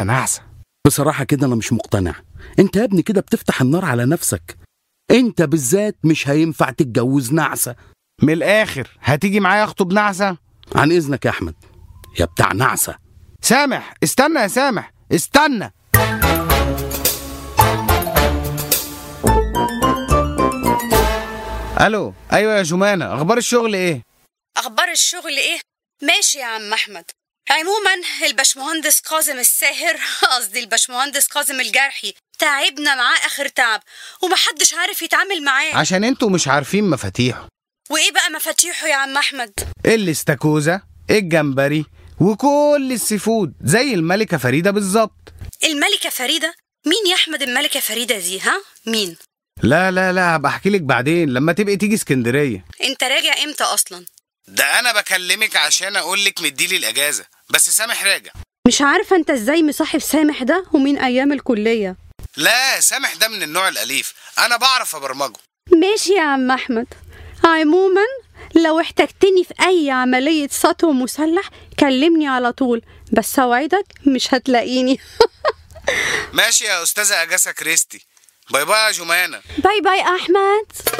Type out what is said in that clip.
نحسه بصراحة كده أنا مش مقتنع أنت يا ابني كده بتفتح النار على نفسك أنت بالذات مش هينفع تتجوز نعسة من الاخر هتيجي معايا اخطب نعسه عن إذنك يا أحمد يا بتاع نعسة سامح استنى يا سامح استنى الو ايوه يا جمانه اخبار الشغل ايه اخبار الشغل ايه ماشي يا عم احمد عموما الباشمهندس كاظم الساهر قصدي الباشمهندس كاظم الجرحي تعبنا معاه اخر تعب ومحدش عارف يتعامل معاه عشان انتوا مش عارفين مفاتيحه وايه بقى مفاتيحه يا عم احمد الاستاكوزا الجمبري وكل السي فود زي الملكه فريده بالظبط الملكه فريده مين يا احمد الملكه فريده دي ها مين لا لا لا هبقى احكي لك بعدين لما تبقي تيجي اسكندريه انت راجع امتى اصلا ده انا بكلمك عشان اقول لك مديلي الاجازه بس سامح راجع مش عارفه انت ازاي مصاحب سامح ده ومن ايام الكليه لا سامح ده من النوع الاليف انا بعرف ابرمجه ماشي يا عم احمد عموما لو احتجتني في اي عمليه سطو مسلح كلمني على طول بس اوعدك مش هتلاقيني ماشي يا استاذه اجاسا كريستي باي باي يا جمانه باي باي احمد